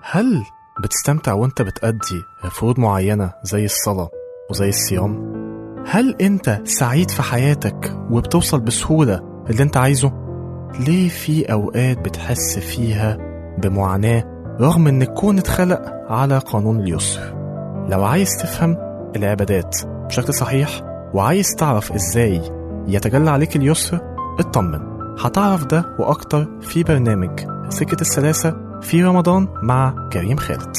هل بتستمتع وانت بتأدي فروض معينة زي الصلاة وزي الصيام؟ هل انت سعيد في حياتك وبتوصل بسهولة اللي انت عايزه؟ ليه في أوقات بتحس فيها بمعاناة رغم ان الكون اتخلق على قانون اليسر؟ لو عايز تفهم العبادات بشكل صحيح وعايز تعرف ازاي يتجلى عليك اليسر اطمن هتعرف ده وأكتر في برنامج سكة السلاسة في رمضان مع كريم خالد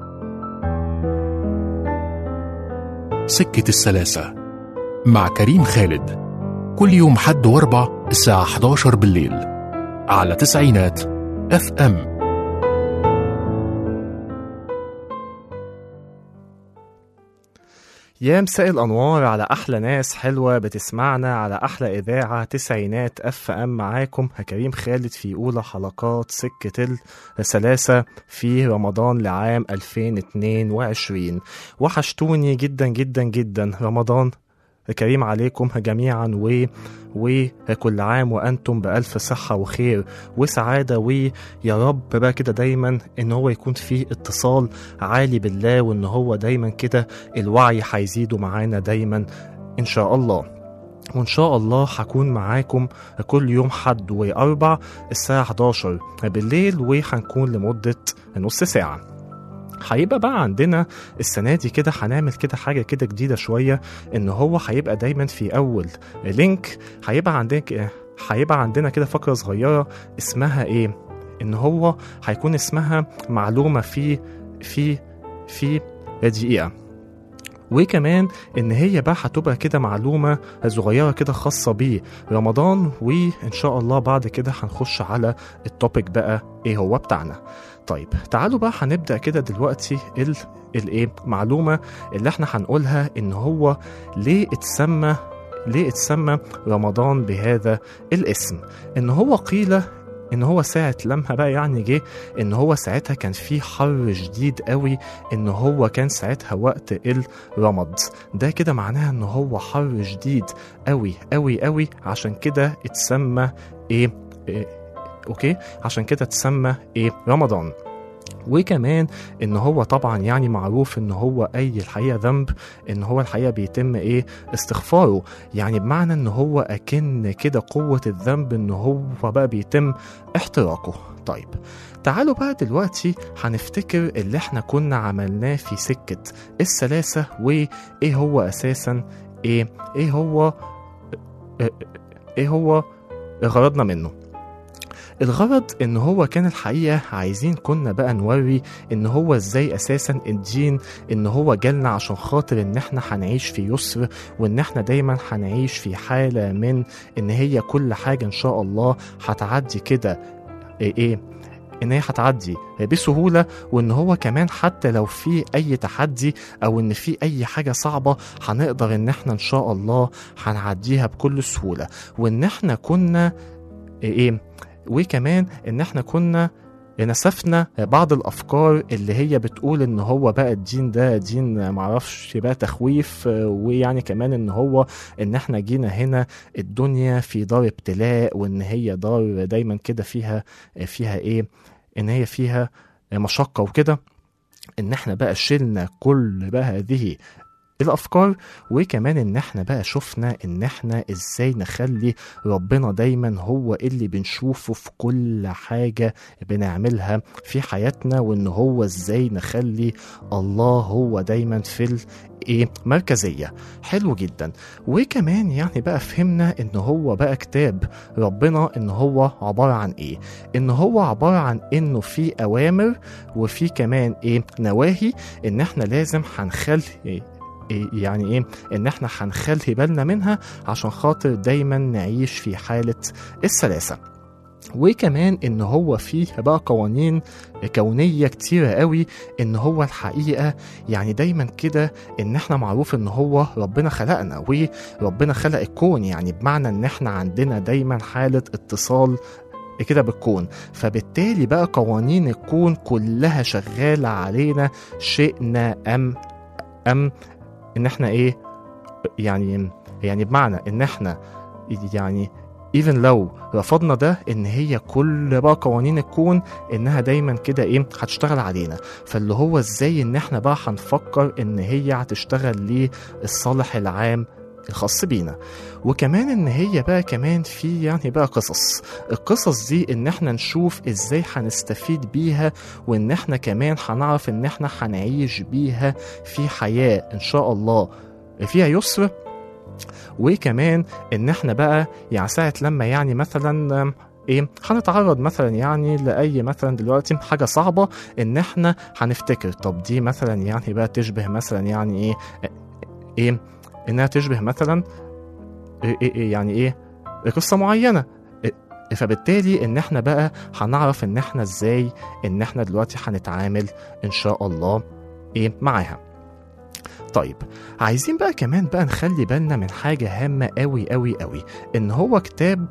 سكة السلاسة مع كريم خالد كل يوم حد واربع الساعة 11 بالليل على تسعينات اف ام يا مساء الأنوار على أحلى ناس حلوة بتسمعنا على أحلى إذاعة تسعينات أف أم معاكم كريم خالد في أولى حلقات سكة السلاسة في رمضان لعام 2022 وحشتوني جدا جدا جدا رمضان كريم عليكم جميعا و وكل عام وانتم بالف صحه وخير وسعاده ويا رب بقى كده دايما ان هو يكون في اتصال عالي بالله وان هو دايما كده الوعي هيزيده معانا دايما ان شاء الله وان شاء الله هكون معاكم كل يوم حد واربع الساعه 11 بالليل وهنكون لمده نص ساعه هيبقى بقى عندنا السنة دي كده هنعمل كده حاجة كده جديدة شوية إن هو هيبقى دايما في أول لينك هيبقى عندك هيبقى عندنا كده فقرة صغيرة اسمها إيه؟ إن هو هيكون اسمها معلومة في في في دقيقة وكمان ان هي بقى هتبقى كده معلومه صغيره كده خاصه برمضان وان شاء الله بعد كده هنخش على التوبيك بقى ايه هو بتاعنا طيب تعالوا بقى هنبدا كده دلوقتي ال الايه معلومه اللي احنا هنقولها ان هو ليه اتسمى ليه اتسمى رمضان بهذا الاسم ان هو قيل ان هو ساعة لما بقى يعني جه ان هو ساعتها كان في حر شديد قوي ان هو كان ساعتها وقت الرمض ده كده معناها ان هو حر شديد قوي قوي قوي عشان كده اتسمى ايه, إيه اوكي عشان كده اتسمى ايه رمضان وكمان ان هو طبعا يعني معروف ان هو اي الحقيقه ذنب ان هو الحقيقه بيتم ايه استغفاره يعني بمعنى ان هو اكن كده قوه الذنب ان هو بقى بيتم احتراقه طيب تعالوا بقى دلوقتي هنفتكر اللي احنا كنا عملناه في سكه السلاسه وايه هو اساسا ايه ايه هو ايه هو غرضنا منه الغرض ان هو كان الحقيقه عايزين كنا بقى نوري ان هو ازاي اساسا الدين ان هو جالنا عشان خاطر ان احنا هنعيش في يسر وان احنا دايما هنعيش في حاله من ان هي كل حاجه ان شاء الله هتعدي كده ايه, إيه ان هي هتعدي بسهوله وان هو كمان حتى لو في اي تحدي او ان في اي حاجه صعبه هنقدر ان احنا ان شاء الله هنعديها بكل سهوله وان احنا كنا ايه وكمان ان احنا كنا نسفنا بعض الافكار اللي هي بتقول ان هو بقى الدين ده دين معرفش بقى تخويف ويعني كمان ان هو ان احنا جينا هنا الدنيا في دار ابتلاء وان هي دار دايما كده فيها فيها ايه ان هي فيها مشقه وكده ان احنا بقى شلنا كل بقى هذه الافكار وكمان ان احنا بقى شفنا ان احنا ازاي نخلي ربنا دايما هو اللي بنشوفه في كل حاجة بنعملها في حياتنا وان هو ازاي نخلي الله هو دايما في ايه مركزية حلو جدا وكمان يعني بقى فهمنا ان هو بقى كتاب ربنا ان هو عبارة عن ايه ان هو عبارة عن انه في اوامر وفي كمان ايه نواهي ان احنا لازم هنخلي يعني ايه ان احنا هنخلي بالنا منها عشان خاطر دايما نعيش في حالة السلاسة وكمان ان هو فيه بقى قوانين كونية كتيرة قوي ان هو الحقيقة يعني دايما كده ان احنا معروف ان هو ربنا خلقنا وربنا خلق الكون يعني بمعنى ان احنا عندنا دايما حالة اتصال كده بالكون فبالتالي بقى قوانين الكون كلها شغالة علينا شئنا أم أم إن إحنا إيه يعني يعني بمعنى إن إحنا يعني ايفن لو رفضنا ده ان هي كل بقى قوانين الكون انها دايما كده ايه هتشتغل علينا فاللي هو ازاي ان احنا بقى هنفكر ان هي هتشتغل للصالح العام الخاص بينا وكمان ان هي بقى كمان في يعني بقى قصص القصص دي ان احنا نشوف ازاي هنستفيد بيها وان احنا كمان هنعرف ان احنا هنعيش بيها في حياة ان شاء الله فيها يسر وكمان ان احنا بقى يعني ساعة لما يعني مثلا آم، ايه هنتعرض مثلا يعني لاي مثلا دلوقتي حاجه صعبه ان احنا هنفتكر طب دي مثلا يعني بقى تشبه مثلا يعني ايه ايه انها تشبه مثلا إيه إيه إيه يعني ايه قصه معينه إيه فبالتالي ان احنا بقى هنعرف ان احنا ازاي ان احنا دلوقتي هنتعامل ان شاء الله ايه معاها طيب عايزين بقى كمان بقى نخلي بالنا من حاجة هامة قوي قوي قوي ان هو كتاب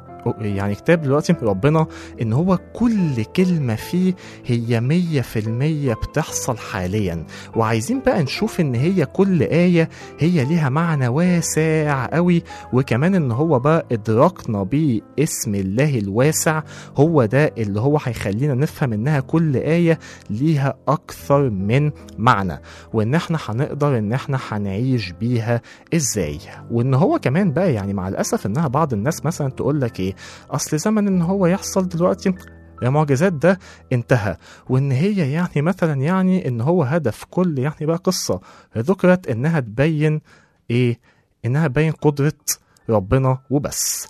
يعني كتاب دلوقتي ربنا ان هو كل كلمة فيه هي مية في المية بتحصل حاليا وعايزين بقى نشوف ان هي كل آية هي ليها معنى واسع قوي وكمان ان هو بقى ادراكنا باسم الله الواسع هو ده اللي هو هيخلينا نفهم انها كل آية ليها اكثر من معنى وان احنا هنقدر ان احنا هنعيش بيها ازاي وان هو كمان بقى يعني مع الاسف انها بعض الناس مثلا تقول لك ايه اصل زمن ان هو يحصل دلوقتي المعجزات ده انتهى وان هي يعني مثلا يعني ان هو هدف كل يعني بقى قصه ذكرت انها تبين ايه انها تبين قدره ربنا وبس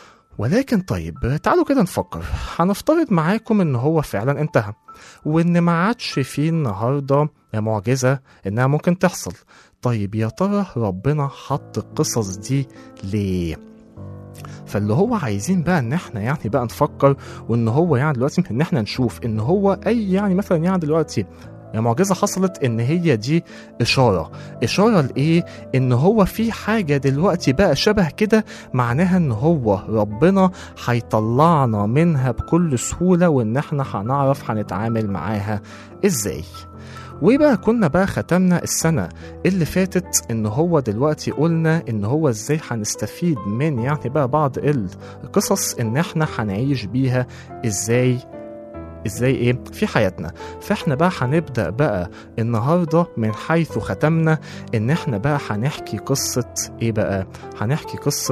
ولكن طيب تعالوا كده نفكر هنفترض معاكم ان هو فعلا انتهى وان ما عادش فيه النهارده معجزه انها ممكن تحصل طيب يا ترى ربنا حط القصص دي ليه فاللي هو عايزين بقى ان احنا يعني بقى نفكر وان هو يعني دلوقتي ان احنا نشوف ان هو اي يعني مثلا يعني دلوقتي معجزة حصلت ان هي دي اشارة اشارة لايه ان هو في حاجة دلوقتي بقى شبه كده معناها ان هو ربنا هيطلعنا منها بكل سهولة وان احنا هنعرف هنتعامل معاها ازاي وبقى كنا بقى ختمنا السنة اللي فاتت ان هو دلوقتي قلنا ان هو ازاي هنستفيد من يعني بقى بعض القصص ان احنا هنعيش بيها ازاي ازاي ايه في حياتنا فاحنا بقى هنبدا بقى النهارده من حيث ختمنا ان احنا بقى هنحكي قصه ايه بقى هنحكي قصه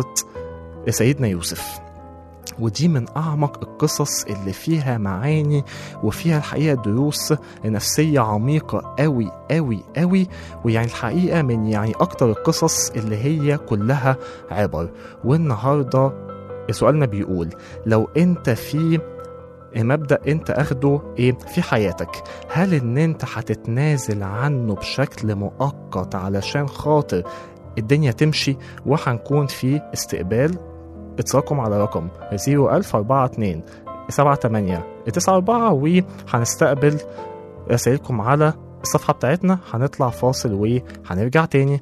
سيدنا يوسف ودي من أعمق القصص اللي فيها معاني وفيها الحقيقة دروس نفسية عميقة أوي أوي أوي ويعني الحقيقة من يعني أكتر القصص اللي هي كلها عبر والنهاردة سؤالنا بيقول لو أنت في مبدأ انت اخده ايه في حياتك هل ان انت هتتنازل عنه بشكل مؤقت علشان خاطر الدنيا تمشي وهنكون في استقبال اتصالكم على رقم 01042 78 94 وهنستقبل رسائلكم على الصفحة بتاعتنا هنطلع فاصل وهنرجع تاني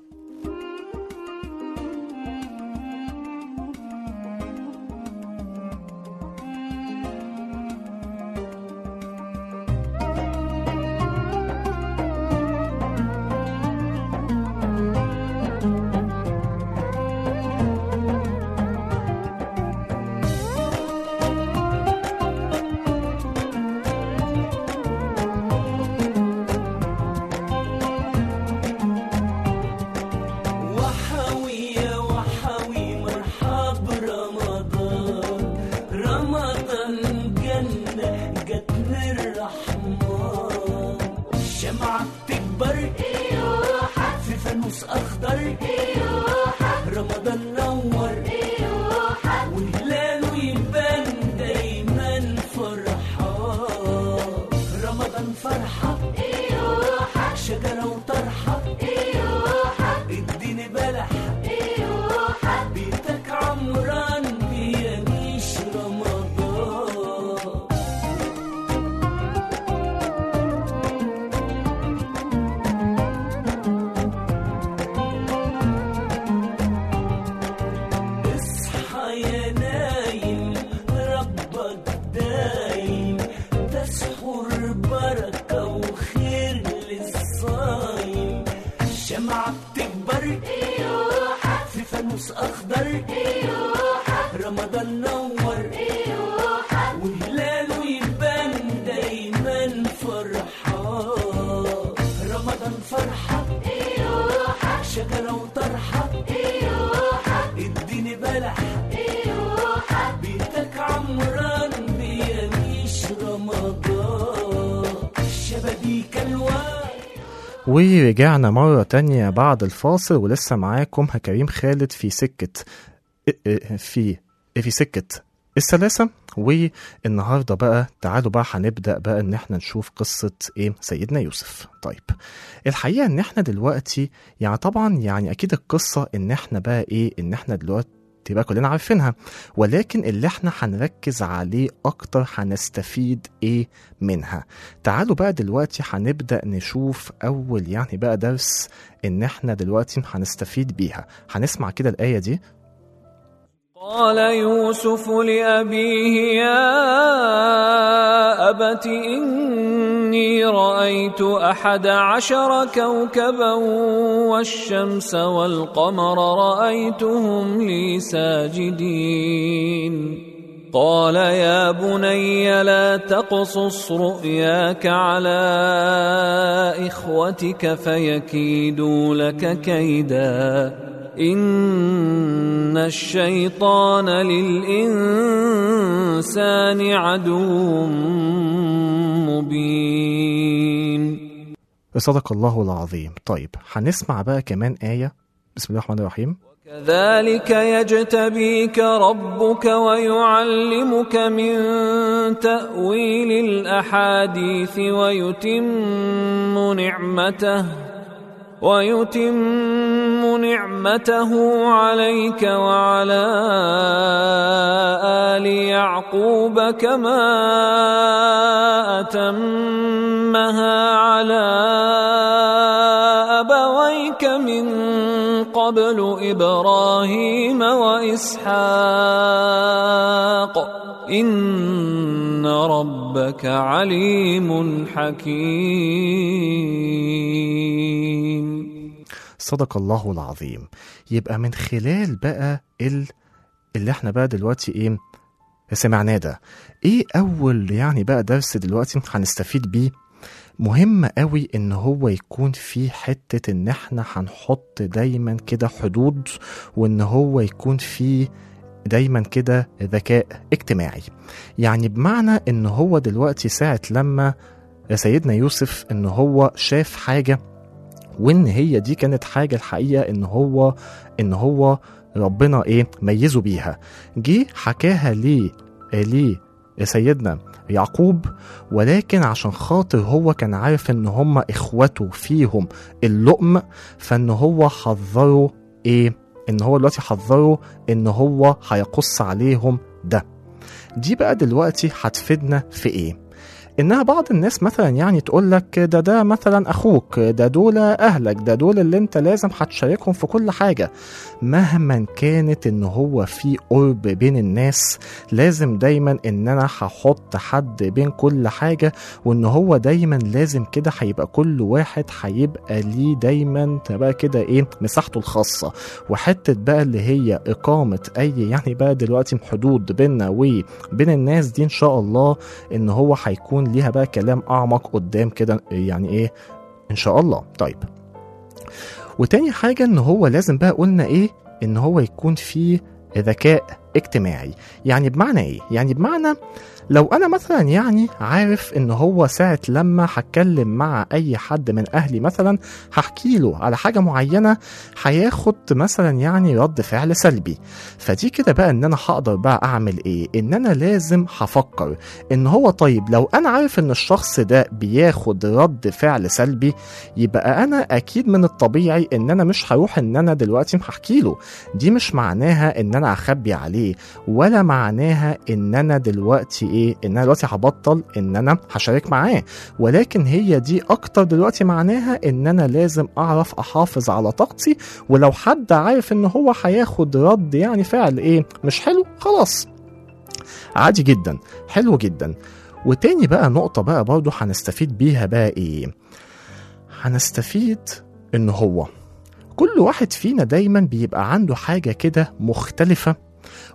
وحوي يا وحوي مرحب رمضان رمضان جنة جت من الرحمن الشمعة بتكبر في فانوس أخضر رمضان نور وهلاله يبان دايما فرحان رمضان فرحة شجرة وطرحة اديني بلح بيتك عمران بيعيش رمضان اصحى يا نايم ربك دايم تسحر بركة وخير للصايم الشمعة بتكبر في فانوس أخضر ينور وهلاله يبان دايما فرحان رمضان فرحة شجرة وطرحة اديني بلح بيتك عمران بيميش رمضان شبابيك الوان ورجعنا مرة تانية بعد الفاصل ولسه معاكم كريم خالد في سكة في في سكة السلاسة والنهاردة بقى تعالوا بقى هنبدأ بقى ان احنا نشوف قصة ايه سيدنا يوسف طيب الحقيقة ان احنا دلوقتي يعني طبعا يعني اكيد القصة ان احنا بقى ايه ان احنا دلوقتي بقى كلنا عارفينها ولكن اللي احنا هنركز عليه اكتر هنستفيد ايه منها تعالوا بقى دلوقتي هنبدأ نشوف اول يعني بقى درس ان احنا دلوقتي هنستفيد بيها هنسمع كده الآية دي قال يوسف لأبيه يا أبت إني رأيت أحد عشر كوكبا والشمس والقمر رأيتهم لي ساجدين قال يا بني لا تقصص رؤياك على إخوتك فيكيدوا لك كيداً إن الشيطان للإنسان عدو مبين صدق الله العظيم طيب هنسمع بقى كمان آية بسم الله الرحمن الرحيم كذلك يجتبيك ربك ويعلمك من تأويل الأحاديث ويتم نعمته ويتم نعمته عليك وعلى آل يعقوب كما أتمها على أبويك من قبل إبراهيم وإسحاق إن ربك عليم حكيم صدق الله العظيم يبقى من خلال بقى ال... اللي احنا بقى دلوقتي ايه سمعناه ده ايه اول يعني بقى درس دلوقتي هنستفيد بيه مهم قوي ان هو يكون في حتة ان احنا هنحط دايما كده حدود وان هو يكون في دايما كده ذكاء اجتماعي يعني بمعنى ان هو دلوقتي ساعة لما سيدنا يوسف ان هو شاف حاجة وان هي دي كانت حاجة الحقيقة ان هو ان هو ربنا ايه ميزه بيها جه حكاها ليه ليه سيدنا يعقوب ولكن عشان خاطر هو كان عارف ان هم اخوته فيهم اللؤم فان هو حذره ايه ان هو دلوقتي حذره ان هو هيقص عليهم ده دي بقى دلوقتي هتفيدنا في ايه انها بعض الناس مثلا يعني تقول لك ده ده مثلا اخوك ده دول اهلك ده دول اللي انت لازم هتشاركهم في كل حاجه مهما كانت ان هو في قرب بين الناس لازم دايما ان انا هحط حد بين كل حاجه وان هو دايما لازم كده هيبقى كل واحد هيبقى ليه دايما تبقى كده ايه مساحته الخاصه وحته بقى اللي هي اقامه اي يعني بقى دلوقتي حدود بيننا وبين الناس دي ان شاء الله ان هو هيكون ليها بقى كلام اعمق قدام كده يعني ايه ان شاء الله طيب وتاني حاجه ان هو لازم بقى قلنا ايه ان هو يكون فيه ذكاء اجتماعي يعني بمعنى ايه يعني بمعنى لو انا مثلا يعني عارف ان هو ساعة لما هتكلم مع اي حد من اهلي مثلا هحكي له على حاجة معينة هياخد مثلا يعني رد فعل سلبي فدي كده بقى ان انا هقدر بقى اعمل ايه ان انا لازم هفكر ان هو طيب لو انا عارف ان الشخص ده بياخد رد فعل سلبي يبقى انا اكيد من الطبيعي ان انا مش هروح ان انا دلوقتي هحكي له دي مش معناها ان انا اخبي عليه ولا معناها ان انا دلوقتي ايه ان انا دلوقتي هبطل ان انا هشارك معاه ولكن هي دي اكتر دلوقتي معناها ان انا لازم اعرف احافظ على طاقتي ولو حد عارف ان هو هياخد رد يعني فعل ايه مش حلو خلاص عادي جدا حلو جدا وتاني بقى نقطة بقى برضو هنستفيد بيها بقى ايه هنستفيد ان هو كل واحد فينا دايما بيبقى عنده حاجة كده مختلفة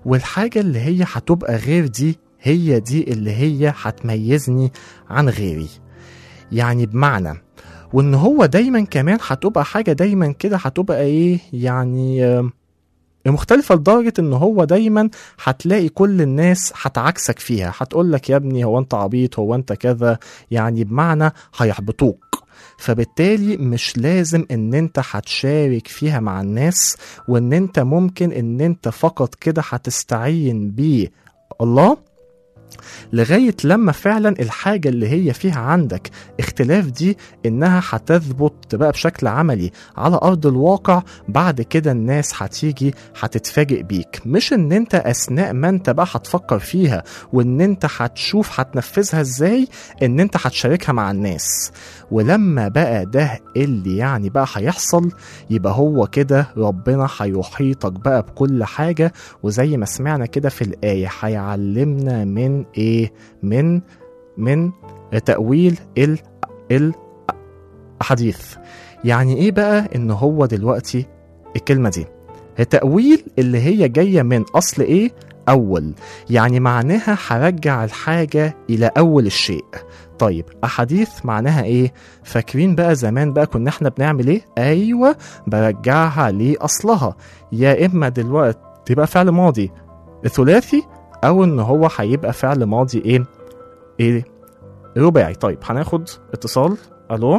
والحاجة اللي هي هتبقى غير دي هي دي اللي هي هتميزني عن غيري يعني بمعنى وان هو دايما كمان هتبقى حاجة دايما كده هتبقى ايه يعني آم، مختلفة لدرجة ان هو دايما هتلاقي كل الناس هتعكسك فيها هتقول لك يا ابني هو انت عبيط هو انت كذا يعني بمعنى هيحبطوك فبالتالي مش لازم ان انت هتشارك فيها مع الناس وان انت ممكن ان انت فقط كده هتستعين بيه الله لغاية لما فعلا الحاجة اللي هي فيها عندك اختلاف دي انها هتثبت بقى بشكل عملي على ارض الواقع بعد كده الناس هتيجي هتتفاجئ بيك مش ان انت اثناء ما انت بقى هتفكر فيها وان انت هتشوف هتنفذها ازاي ان انت هتشاركها مع الناس ولما بقى ده اللي يعني بقى هيحصل يبقى هو كده ربنا هيحيطك بقى بكل حاجة وزي ما سمعنا كده في الآية هيعلمنا من إيه من من تأويل ال الأحاديث يعني إيه بقى إن هو دلوقتي الكلمة دي التأويل اللي هي جاية من أصل إيه أول يعني معناها هرجع الحاجة إلى أول الشيء طيب أحاديث معناها إيه فاكرين بقى زمان بقى كنا إحنا بنعمل إيه أيوة برجعها لأصلها يا إما دلوقتي تبقى فعل ماضي ثلاثي أو إن هو هيبقى فعل ماضي إيه إيه رباعي طيب هناخد اتصال ألو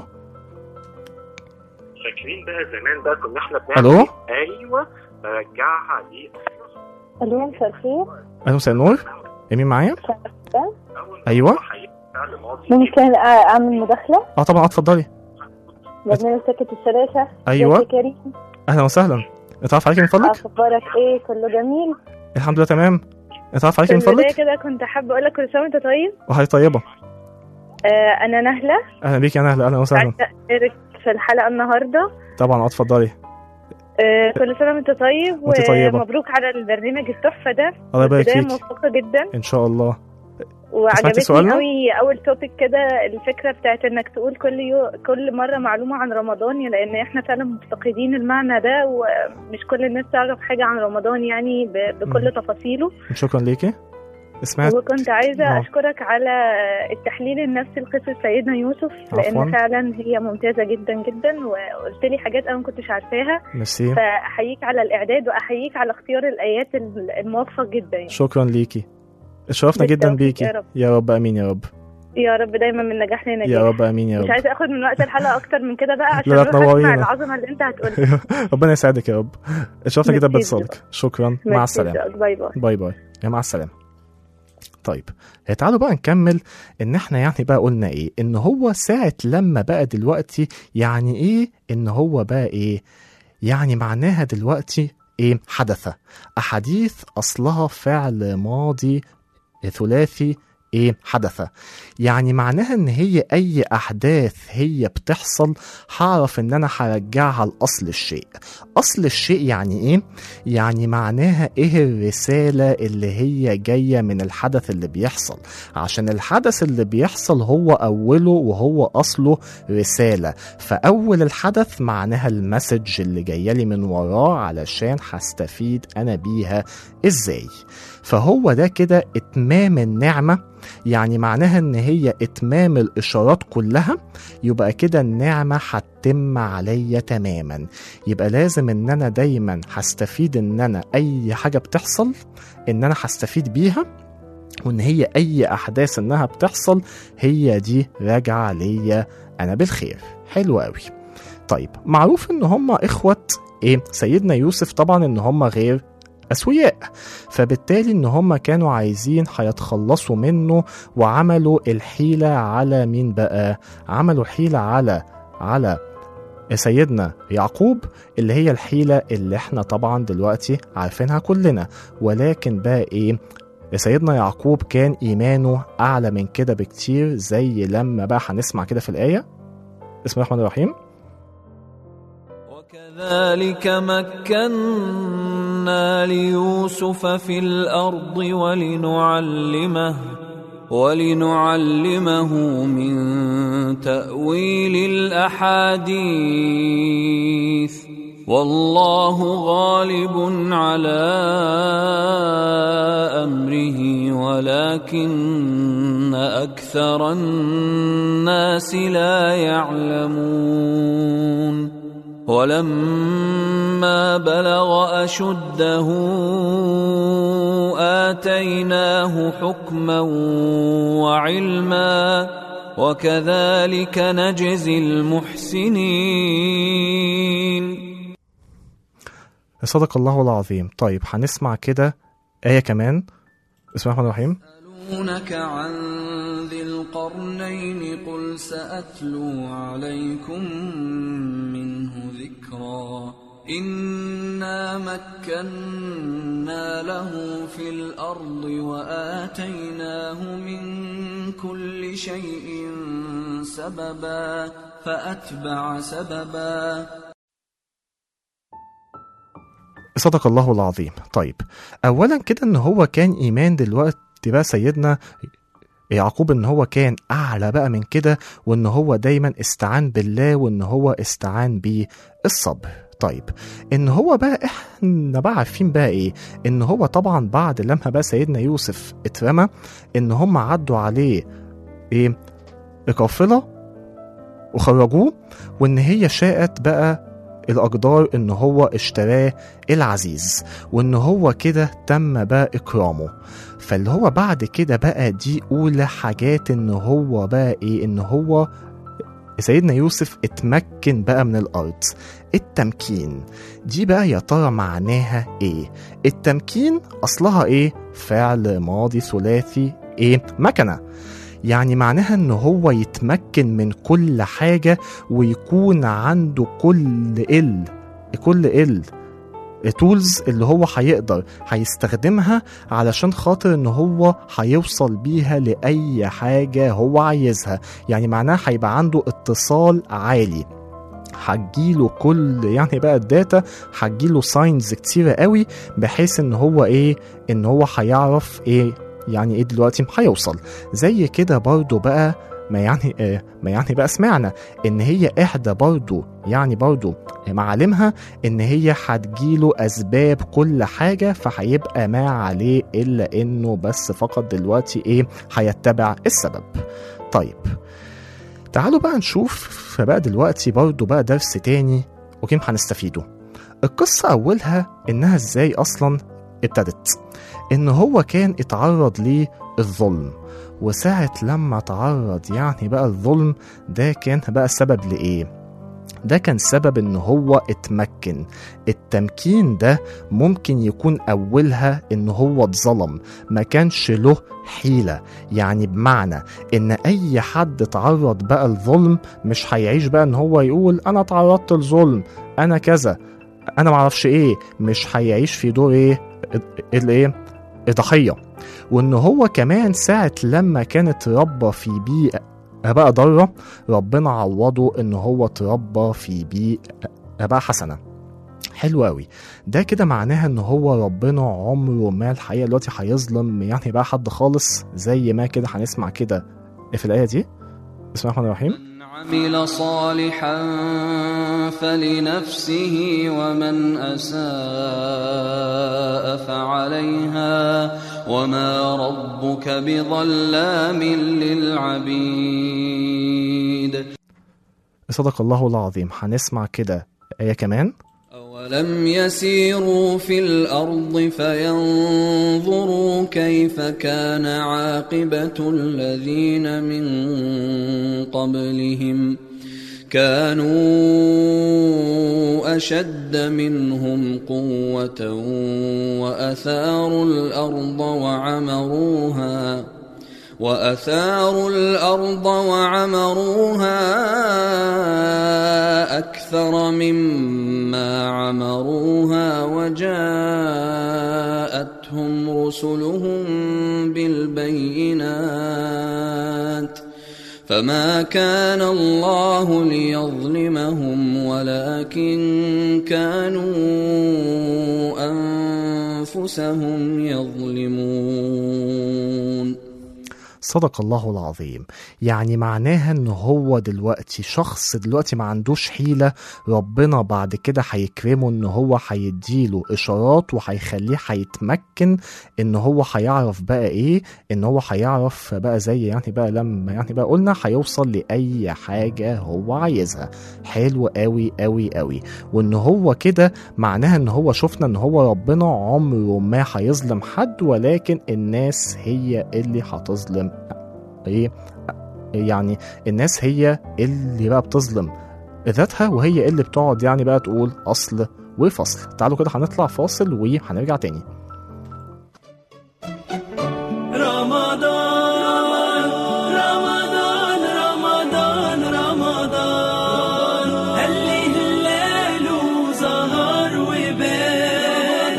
فاكرين بقى زمان بقى كنا احنا بنعمل ألو إيه؟ ايوه برجعها دي الو مساء الخير أهلا مساء النور مين معايا ده أيوة هيبقى فعل ماضي ممكن أ- اعمل مداخله أه طبعا اتفضلي برنامج سكة الشراشة أيوة ازيك يا كريم أهلا وسهلا اتعرف عليك من فضلك اخبارك ايه كله جميل الحمد لله تمام اتعرف عليك في من البدايه فضلك كده كنت حابه اقول لك كل سنه وانت طيب وهي طيبة آه انا نهله أهلا بيك يا نهلا أهلا وسهلا عايزه اشارك في الحلقه النهارده طبعا آه، اتفضلي آه كل سنه وانت طيب وأنت طيبة. ومبروك على البرنامج التحفه ده الله يبارك بدايه فيك موفقه جدا إن شاء الله وعجبتني سؤالنا؟ قوي اول توبيك كده الفكره بتاعت انك تقول كل يو... كل مره معلومه عن رمضان لان احنا فعلا مفتقدين المعنى ده ومش كل الناس تعرف حاجه عن رمضان يعني ب... بكل مم. تفاصيله شكرا ليكي سمعت وكنت عايزه آه. اشكرك على التحليل النفسي لقصه سيدنا يوسف عفواً. لان فعلا هي ممتازه جدا جدا وقلت لي حاجات انا ما كنتش عارفاها ميرسي فاحييك على الاعداد واحييك على اختيار الايات الموفق جدا يعني. شكرا ليكي اتشرفنا جدا بالتوفيق بيكي يا رب. يا رب امين يا رب يا رب دايما من نجاح لنجاح يا رب امين يا مش رب عايزه اخد من وقت الحلقه اكتر من كده بقى عشان لا، اروح اسمع تنورينا. العظمه اللي انت هتقولها ربنا يسعدك يا رب اتشرفنا جدا ميرسي باتصالك شكرا مع ميرسي السلامه ذوقك. باي باي باي باي يا مع السلامه طيب تعالوا بقى نكمل ان احنا يعني بقى قلنا ايه ان هو ساعة لما بقى دلوقتي يعني ايه ان هو بقى ايه يعني معناها دلوقتي ايه حدث احاديث اصلها فعل ماضي ثلاثي ايه حدث يعني معناها ان هي اي احداث هي بتحصل هعرف ان انا هرجعها لاصل الشيء اصل الشيء يعني ايه يعني معناها ايه الرسالة اللي هي جاية من الحدث اللي بيحصل عشان الحدث اللي بيحصل هو اوله وهو اصله رسالة فاول الحدث معناها المسج اللي جاية لي من وراه علشان هستفيد انا بيها ازاي فهو ده كده اتمام النعمة يعني معناها ان هي اتمام الاشارات كلها يبقى كده النعمة هتتم عليا تماما يبقى لازم ان انا دايما هستفيد ان انا اي حاجه بتحصل ان انا هستفيد بيها وان هي اي احداث انها بتحصل هي دي راجعه ليا انا بالخير حلو قوي طيب معروف ان هم اخوه ايه سيدنا يوسف طبعا ان هم غير اسوياء فبالتالي ان هم كانوا عايزين هيتخلصوا منه وعملوا الحيله على مين بقى عملوا حيله على على سيدنا يعقوب اللي هي الحيلة اللي احنا طبعا دلوقتي عارفينها كلنا ولكن بقى ايه سيدنا يعقوب كان إيمانه أعلى من كده بكتير زي لما بقى هنسمع كده في الآية بسم الله الرحمن الرحيم وكذلك مكنا ليوسف في الارض ولنعلمه ولنعلمه من تاويل الاحاديث والله غالب على امره ولكن اكثر الناس لا يعلمون ولما بلغ اشده اتيناه حكما وعلما وكذلك نجزي المحسنين صدق الله العظيم طيب هنسمع كده آية كمان بسم الله الرحمن الرحيم يسألونك عن ذي القرنين قل سأتلو عليكم منه ذكرا إنا مكنا له في الأرض وآتيناه من كل شيء سببا فأتبع سببا صدق الله العظيم طيب اولا كده ان هو كان ايمان دلوقتي بقى سيدنا يعقوب ان هو كان اعلى بقى من كده وان هو دايما استعان بالله وان هو استعان بالصبر طيب ان هو بقى احنا بقى عارفين بقى ايه ان هو طبعا بعد لما بقى سيدنا يوسف اترمى ان هم عدوا عليه ايه قافله وخرجوه وان هي شاءت بقى الأقدار إن هو اشتراه العزيز وإن هو كده تم بقى إكرامه فاللي هو بعد كده بقى دي أولى حاجات إن هو بقى إيه إن هو سيدنا يوسف اتمكن بقى من الأرض التمكين دي بقى يا ترى معناها إيه التمكين أصلها إيه فعل ماضي ثلاثي إيه مكنة يعني معناها ان هو يتمكن من كل حاجة ويكون عنده كل ال كل ال التولز اللي هو هيقدر هيستخدمها علشان خاطر ان هو هيوصل بيها لأي حاجة هو عايزها يعني معناها هيبقى عنده اتصال عالي هتجيله كل يعني بقى الداتا هتجيله ساينز كتيرة قوي بحيث ان هو ايه ان هو هيعرف ايه يعني ايه دلوقتي هيوصل زي كده برضو بقى ما يعني آه ما يعني بقى سمعنا ان هي احدى برضو يعني برضو معالمها ان هي هتجيله اسباب كل حاجه فهيبقى ما عليه الا انه بس فقط دلوقتي ايه هيتبع السبب طيب تعالوا بقى نشوف فبقى دلوقتي برضو بقى درس تاني وكيف هنستفيده القصة أولها إنها إزاي أصلا ابتدت إن هو كان اتعرض للظلم وساعة لما تعرض يعني بقى الظلم ده كان بقى سبب لإيه؟ ده كان سبب ان هو اتمكن التمكين ده ممكن يكون اولها ان هو اتظلم ما كانش له حيلة يعني بمعنى ان اي حد اتعرض بقى الظلم مش هيعيش بقى ان هو يقول انا تعرضت لظلم انا كذا انا معرفش ايه مش هيعيش في دور ايه الايه الضحية وان هو كمان ساعة لما كانت ربى في بيئة بقى ضرة ربنا عوضه ان هو اتربى في بيئة بقى حسنة حلو قوي ده كده معناها ان هو ربنا عمره ما الحقيقة دلوقتي هيظلم يعني بقى حد خالص زي ما كده هنسمع كده في الآية دي بسم الله الرحمن الرحيم من عمل صالحا فلنفسه ومن اساء فعليها وما ربك بظلام للعبيد صدق الله العظيم هنسمع كده آية كمان أولم يسيروا في الأرض فينظروا كيف كان عاقبة الذين من قبلهم كانوا أشد منهم قوة وأثاروا الأرض وعمروها وأثاروا الأرض وعمروها أكثر مما عمروها وجاءتهم رسلهم بالبينات فما كان الله ليظلمهم ولكن كانوا أنفسهم يظلمون صدق الله العظيم يعني معناها ان هو دلوقتي شخص دلوقتي ما عندوش حيلة ربنا بعد كده هيكرمه ان هو هيديله اشارات وهيخليه هيتمكن ان هو هيعرف بقى ايه ان هو هيعرف بقى زي يعني بقى لما يعني بقى قلنا هيوصل لاي حاجة هو عايزها حلو قوي قوي قوي وان هو كده معناها ان هو شفنا ان هو ربنا عمره ما هيظلم حد ولكن الناس هي اللي هتظلم ايه يعني الناس هي اللي بقى بتظلم ذاتها وهي اللي بتقعد يعني بقى تقول اصل وفصل تعالوا كده هنطلع فاصل وهنرجع تاني رمضان رمضان رمضان رمضان هل هلاله ظهر وبان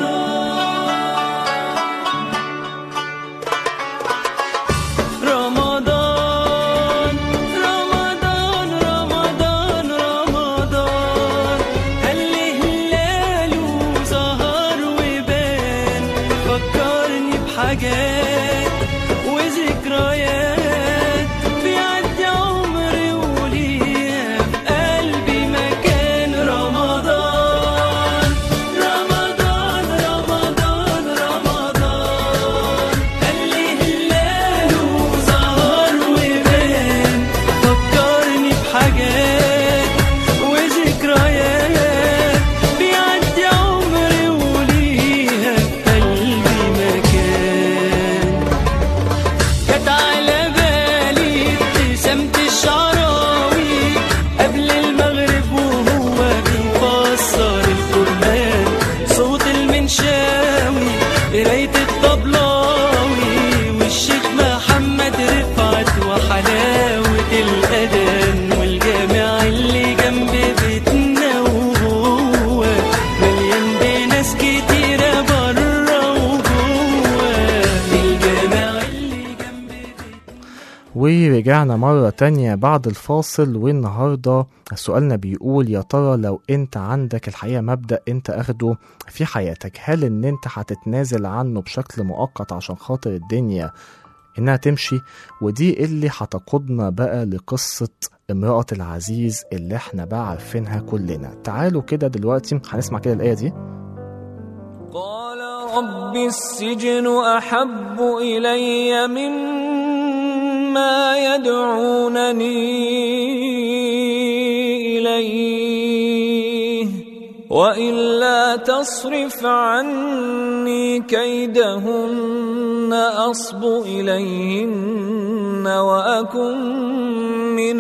رمضان رمضان رمضان رمضان هل هلاله ظهر وبان فكرني بحاجات وذكريات بيعدي عمري وليها في قلبي مكان رمضان رمضان رمضان رمضان قال لي هلاله ظهر وبان فكرني بحاجات وذكريات بيعدي عمري وليها في قلبي مكان جت على بالي ابتسامة الشعراوي قبل المغرب وهو بيفسر القرآن صوت المنشاوي قراية الطبلاوي والشيخ محمد رفعت وحلاوة الأذان والجامع اللي جنب بيتنا وهو مليان بناس كتيرة برا وجوه الجامع اللي جنب ورجعنا مرة تانية بعد الفاصل والنهاردة سؤالنا بيقول يا ترى لو انت عندك الحقيقة مبدأ انت اخده في حياتك هل ان انت هتتنازل عنه بشكل مؤقت عشان خاطر الدنيا انها تمشي ودي اللي هتقودنا بقى لقصة امرأة العزيز اللي احنا بقى عارفينها كلنا تعالوا كده دلوقتي هنسمع كده الآية دي قال رب السجن أحب إلي مما يدعونني إليه وإلا تصرف عني كيدهن أصب إليهن وأكن من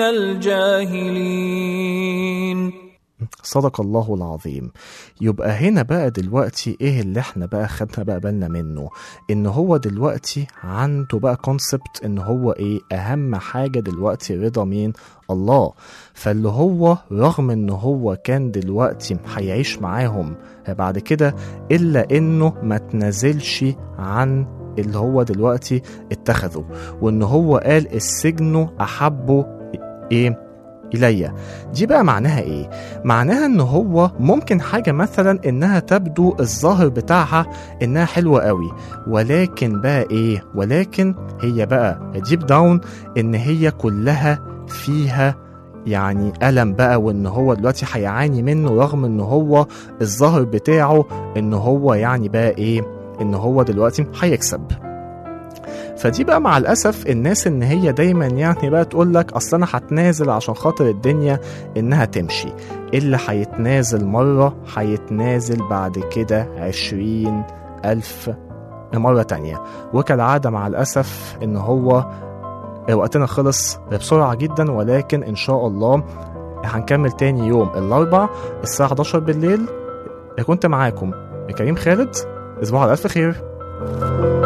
الجاهلين صدق الله العظيم يبقى هنا بقى دلوقتي ايه اللي احنا بقى خدنا بقى بالنا منه ان هو دلوقتي عنده بقى كونسبت ان هو ايه اهم حاجة دلوقتي رضا مين الله فاللي هو رغم ان هو كان دلوقتي هيعيش معاهم بعد كده الا انه ما تنزلش عن اللي هو دلوقتي اتخذه وان هو قال السجن احبه ايه إلي دي بقى معناها إيه؟ معناها إن هو ممكن حاجة مثلا إنها تبدو الظاهر بتاعها إنها حلوة قوي ولكن بقى إيه؟ ولكن هي بقى ديب داون إن هي كلها فيها يعني ألم بقى وإن هو دلوقتي هيعاني منه رغم إن هو الظاهر بتاعه إن هو يعني بقى إيه؟ إن هو دلوقتي هيكسب فدي بقى مع الاسف الناس ان هي دايما يعني بقى تقول لك اصل انا هتنازل عشان خاطر الدنيا انها تمشي اللي هيتنازل مرة هيتنازل بعد كده عشرين ألف مرة تانية وكالعادة مع الأسف إن هو وقتنا خلص بسرعة جدا ولكن إن شاء الله هنكمل تاني يوم الأربع الساعة 11 بالليل كنت معاكم كريم خالد أسبوع على ألف خير